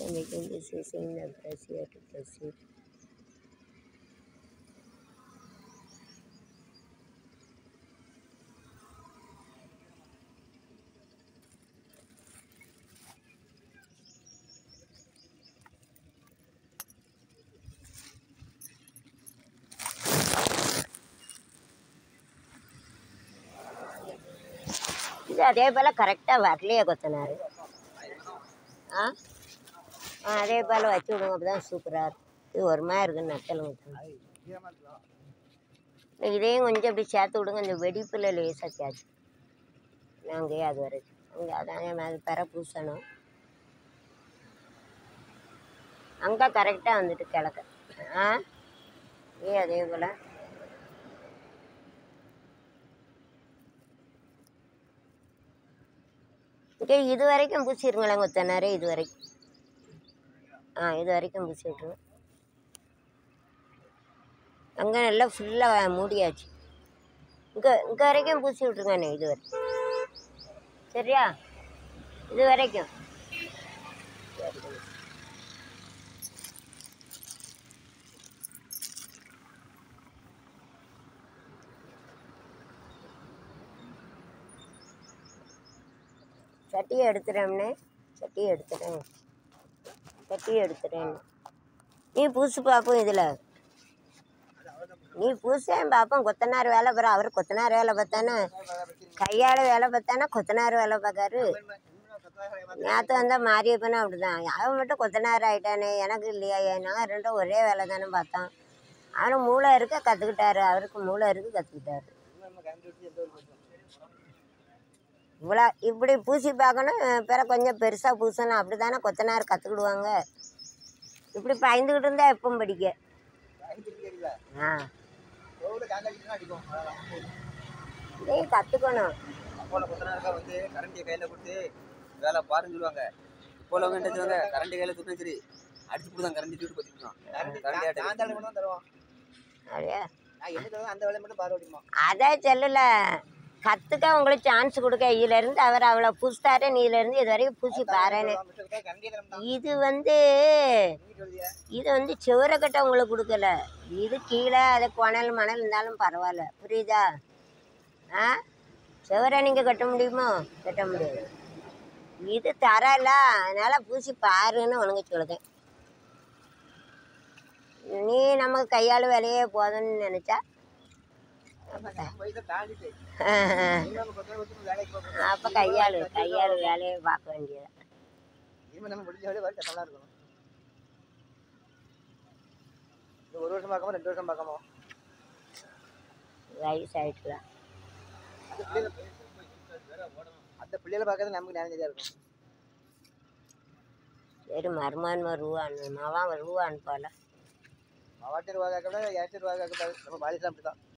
making this using the brush here to proceed. இது அதே போல் கரெக்டாக வரலையே கொத்தனார் ஆ ஆ அதே போல் வச்சு விடுங்க அப்போ தான் சூப்பராக இருக்கும் இது ஒரு மாதிரி இருக்குன்னு நத்தல் ஊற்றணும் இதையும் கொஞ்சம் அப்படி சேர்த்து விடுங்க இந்த வெடிப்பில் லேசாக சேர்த்து நாங்கள் அது வரைக்கும் அங்கே அதான் அது பெற பூசணும் அங்கே கரெக்டாக வந்துட்டு கிழக்க ஆ ஏ அதே போல் இங்கே இது வரைக்கும் பூசிருங்களேன் கொத்தனாரே இது வரைக்கும் ஆ இது வரைக்கும் பூசி விட்ருங்க அங்கே நல்லா ஃபுல்லாக மூடியாச்சு இங்கே இங்கே வரைக்கும் பூசி விட்ருங்கண்ணே இது வரைக்கும் சரியா இது வரைக்கும் சரி. சட்டியை எடுத்துட்டேம்னே சட்டியை எடுத்துட்டேன் சட்டியை எடுத்துட்டேன் நீ பூசு பார்ப்போம் இதில் நீ பூசேன் பார்ப்போம் கொத்தனார் வேலை பாரு அவர் கொத்தனார் வேலை பார்த்தானே கையால் வேலை பார்த்தானே கொத்தனார் வேலை பார்க்காரு நேற்று வந்தால் மாரியப்பனா அப்படிதான் அவன் மட்டும் கொத்தனார் ஆகிட்டானே எனக்கு இல்லையா நான் ரெண்டும் ஒரே வேலை தானே பார்த்தான் அவனும் மூளை இருக்க கற்றுக்கிட்டாரு அவருக்கு மூளை இருக்கு கற்றுக்கிட்டாரு இவ்வளோ இப்படி பூசி பார்க்கணும் பிற கொஞ்சம் பெருசாக பூசணும் அப்படி தானே கொத்தனார் கற்றுக்கிடுவாங்க இப்படி பயந்துக்கிட்டு இருந்தால் எப்போ படிக்க ஆ இதையும் கற்றுக்கணும் அப்போல கொத்தனாருக்கா வந்து கரண்டியை கையில் கொடுத்து வேலை பாருன்னு சொல்லுவாங்க இப்போல வந்து என்ன சொல்லுவாங்க கரண்டி கையில் தூக்கினா சரி அடிச்சு கொடுத்தாங்க கரண்டி தூக்கிட்டு பற்றிக்கலாம் கரண்டி ஆட்டை அப்படியா நான் என்ன தருவேன் அந்த வேலையை மட்டும் பார்வை அதே செல்லுல கற்றுக்க உங்களுக்கு சான்ஸ் கொடுக்க இதுலேருந்து அவர் அவ்வளோ பூசிட்டாரு நீ இதுலேருந்து இது வரைக்கும் பூசி பாருன்னு கரண்டியை தரம் இது வந்து இது வந்து சிவரக்கட்டை உங்களுக்கு கொடுக்கல இது கீழே அது குணல் மணல் இருந்தாலும் பரவாயில்ல புரியுதா ஆ சிவரை நீங்கள் கட்ட முடியுமோ கட்ட முடியாது இது தரல அதனால் பூசி பாருன்னு உனக்கு சொல்லுதேன் நீ நமக்கு கையால் வேலையே போதும்னு நினச்சா வயசை தாண்டிட்டு இன்னொரு கொத்தனார் வச்சு வேலைக்கு போகணும் அப்போ கையாள் கையாள் வேலையை பார்க்க வேண்டியது இனிமேல் நம்ம முடிஞ்ச வேலையை வரைக்கும் நல்லா இருக்கணும் இந்த ஒரு வருஷம் பார்க்காம ரெண்டு வருஷம் பார்க்காம வயசாயிட்டுல அந்த பிள்ளைகளை அந்த பிள்ளைகளை பார்க்கறது நமக்கு நேரம் இருக்கும் சரி மருமான் ரூவான்னு மவான் ரூவான்னு போல மாவாட்டி ரூபா கேட்கக்கூடாது ஏற்றி ரூபா கேட்கக்கூடாது நம்ம பாலிசலாம் அப்படி தான்